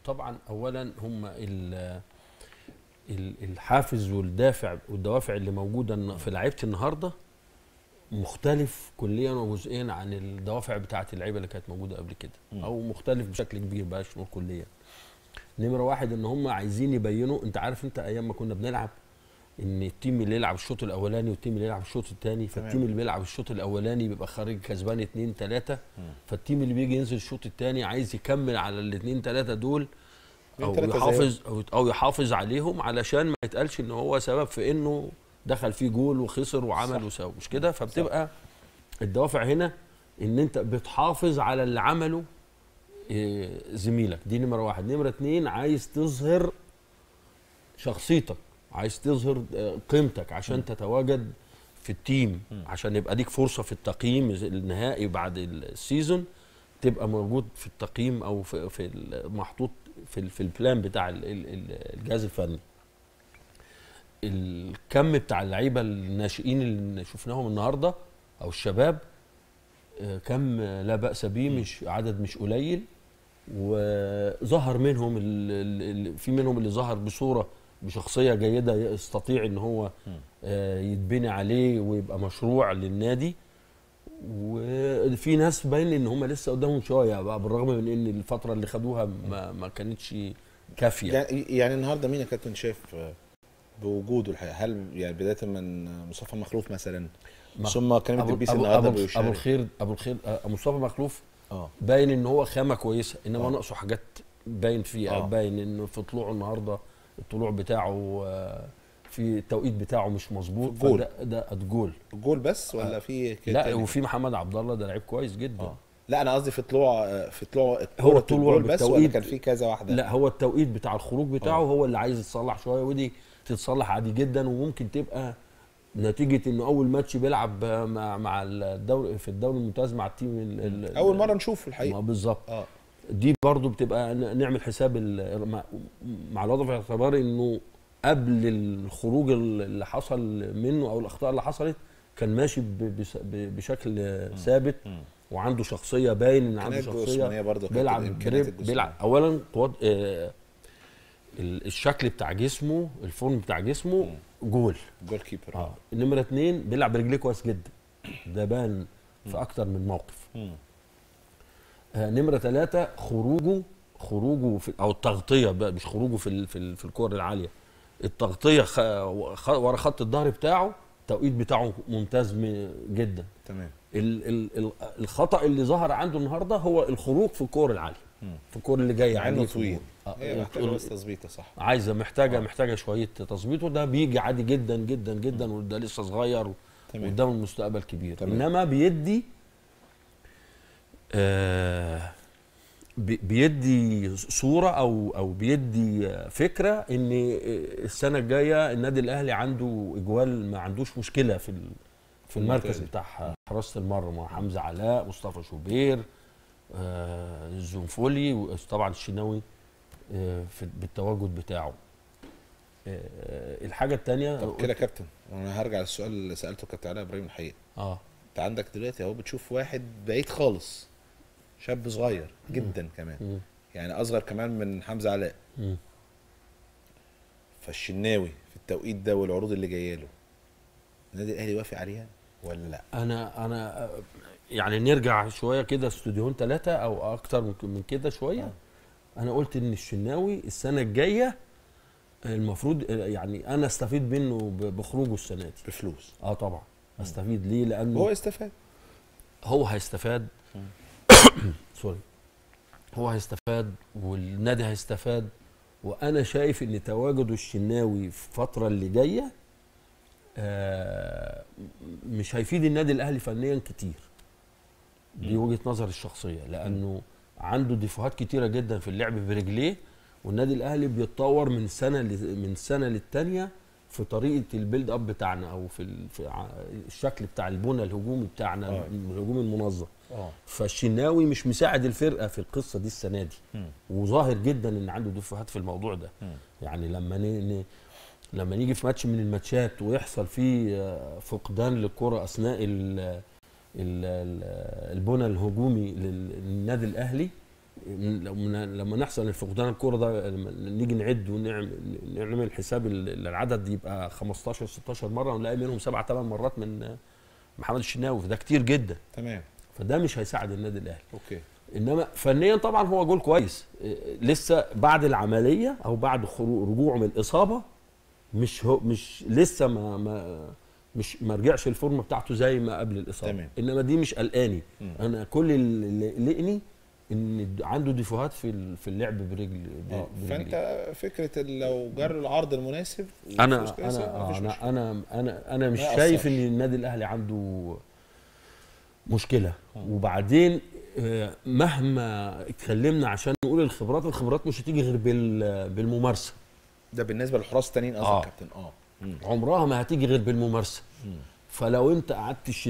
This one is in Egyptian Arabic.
طبعا اولا هم ال- ال- الحافز والدافع والدوافع اللي موجوده في لعيبه النهارده مختلف كليا وجزئيا عن الدوافع بتاعه اللعيبه اللي كانت موجوده قبل كده مم. او مختلف بشكل كبير بقاش نقول كليا نمره واحد ان هم عايزين يبينوا انت عارف انت ايام ما كنا بنلعب ان التيم اللي يلعب الشوط الاولاني والتيم اللي يلعب الشوط الثاني فالتيم اللي بيلعب الشوط الاولاني بيبقى خارج كسبان اتنين تلاته مم. فالتيم اللي بيجي ينزل الشوط الثاني عايز يكمل على الاثنين ثلاثه دول او اتنين تلاتة يحافظ او او يحافظ عليهم علشان ما يتقالش ان هو سبب في انه دخل فيه جول وخسر وعمل صح. وسوى مش كده فبتبقى الدوافع هنا ان انت بتحافظ على اللي عمله إيه، زميلك دي نمره واحد نمره اتنين عايز تظهر شخصيتك عايز تظهر آه، قيمتك عشان تتواجد في التيم عشان يبقى ليك فرصه في التقييم النهائي بعد السيزون تبقى موجود في التقييم او في, في محطوط في, ال- في البلان بتاع ال- ال- ال- الجهاز الفني الكم بتاع اللعيبه الناشئين اللي شفناهم النهارده او الشباب آه، كم لا باس به مش عدد مش قليل وظهر منهم ال- ال- ال- في منهم اللي ظهر بصوره بشخصيه جيده يستطيع ان هو آه، يتبني عليه ويبقى مشروع للنادي وفي ناس باين ان هم لسه قدامهم شويه بقى بالرغم من ان الفتره اللي خدوها ما, ما كانتش كافيه يعني يعني النهارده مين يا كابتن شايف آه، بوجوده الحقيقه هل يعني بدايه من مصطفى مخلوف مثلا ما- ثم كريم ابو الدبيس ابو, النهارده أبو, بيشارك أبو الخير ابو الخير آه، مصطفى مخلوف اه باين ان هو خامه كويسه انما آه. ناقصه حاجات باين فيها آه. باين انه في طلوعه النهارده الطلوع بتاعه آه، في التوقيت بتاعه مش مظبوط في الجول. فده- ده الجول الجول بس ولا في كده لا تاني؟ وفي محمد عبد الله ده لعيب كويس جدا اه لا انا قصدي في طلوع آه، في طلوع هو كرة الطلوع الجول بس ولا بالتوقيت. كان في كذا واحده لا هو التوقيت بتاع الخروج بتاعه آه. هو اللي عايز يتصلح شويه ودي تتصلح عادي جدا وممكن تبقى نتيجه انه اول ماتش بيلعب مع مع الدوري في الدوري الممتاز مع التيم ال- ال- اول مره نشوفه ما الحقيقه بالظبط اه دي برضو بتبقى ن- نعمل حساب ال- مع- مع الوضع في اعتبار انه قبل الخروج اللي حصل منه او الاخطاء اللي حصلت كان ماشي ب- بس- ب- بشكل ثابت مم. وعنده شخصيه باين ان عنده إمكانيات شخصيه جسمانية برضه كانت بيلعب الإمكانيات بريب الجسمانية. بيلعب اولا قواد آه ال- الشكل بتاع جسمه الفورم بتاع جسمه جول جول كيبر اه نمره اتنين بيلعب برجليه كويس جدا ده بان في اكتر من موقف مم. آه، نمره ثلاثة خروجه خروجه في او التغطيه بقى مش خروجه في ال- في, ال- في الكور العاليه التغطيه خ... خ... ورا خط الظهر بتاعه التوقيت بتاعه ممتاز م- جدا تمام ال... ال... ال... الخطا اللي ظهر عنده النهارده هو الخروج في الكور العاليه مم. في الكور اللي جايه مع انه عليه في طويل الجول. آه، هي محتاجه ال- بس تظبيطه صح عايزه محتاجه محتاجه شويه تظبيط وده بيجي عادي جدا جدا جدا وده لسه صغير تمام. وقدامه المستقبل كبير تمام. انما بيدي آه بي- بيدي صوره او او بيدي فكره ان السنه الجايه النادي الاهلي عنده اجوال ما عندوش مشكله في ال- في المركز الممتاز. بتاع حراسه المرمى حمزه علاء مصطفى شوبير آه الزنفولي وطبعا الشناوي آه، في بالتواجد بتاعه آه، الحاجه الثانيه طب كده يا كابتن انا هرجع للسؤال اللي سالته كابتن علاء ابراهيم الحقيقه اه انت عندك دلوقتي اهو بتشوف واحد بعيد خالص شاب صغير جدا كمان مم. يعني اصغر كمان من حمزه علاء مم. فالشناوي في التوقيت ده والعروض اللي جايه له النادي الاهلي وافق عليها ولا لا انا انا آه، يعني نرجع شويه كده استوديوهين ثلاثه او اكتر من- من كده شويه انا قلت ان الشناوي السنه الجايه المفروض آه، يعني انا استفيد منه ب- بخروجه السنه دي بفلوس اه طبعا استفيد ليه لانه هو استفاد هو هيستفاد سوري هو هيستفاد والنادي هيستفاد وانا شايف ان تواجده الشناوي في الفتره اللي جايه آه، مش هيفيد النادي الاهلي فنيا كتير دي وجهه نظري الشخصيه لانه عنده ديفوهات كتيره جدا في اللعب برجليه والنادي الاهلي بيتطور من سنه ل- من سنه للتانيه في طريقه البيلد اب بتاعنا او في ال- في ع- الشكل بتاع البنى الهجومي بتاعنا آه. الهجوم المنظم اه فالشناوي مش مساعد الفرقه في القصه دي السنه دي مم. وظاهر جدا ان عنده دفوهات في الموضوع ده مم. يعني لما ن... ن... لما نيجي في ماتش من الماتشات ويحصل فيه آه، فقدان للكره اثناء ال... ال... ال- البنى الهجومي لل- للنادي الاهلي من- لو من- لما نحصل الفقدان الكوره ده لما نيجي نعد ونعمل نعمل حساب ال- العدد يبقى 15 16 مره ونلاقي منهم سبع ثمان مرات من محمد الشناوي فده كتير جدا تمام فده مش هيساعد النادي الاهلي اوكي انما فنيا طبعا هو جول كويس إيه، لسه بعد العمليه او بعد خرو- رجوعه من الاصابه مش هو مش لسه ما ما مش ما رجعش الفورمه بتاعته زي ما قبل الاصابه تمام. انما دي مش قلقاني مم. انا كل اللي قلقني ان عنده ديفوهات في ال- في اللعب برجل ب- اه برجليه. فانت فكره ال- لو جر العرض المناسب انا وفلوس كويسة، انا مفيش انا مشكلة. انا انا انا مش ما شايف يأثرش. ان النادي الاهلي عنده مشكله آه. وبعدين آه، مهما اتكلمنا عشان نقول الخبرات الخبرات مش هتيجي غير بال- بالممارسه ده بالنسبه للحراس التانيين قصدك آه. كابتن اه مم. عمرها ما هتيجي غير بالممارسه مم. فلو انت قعدت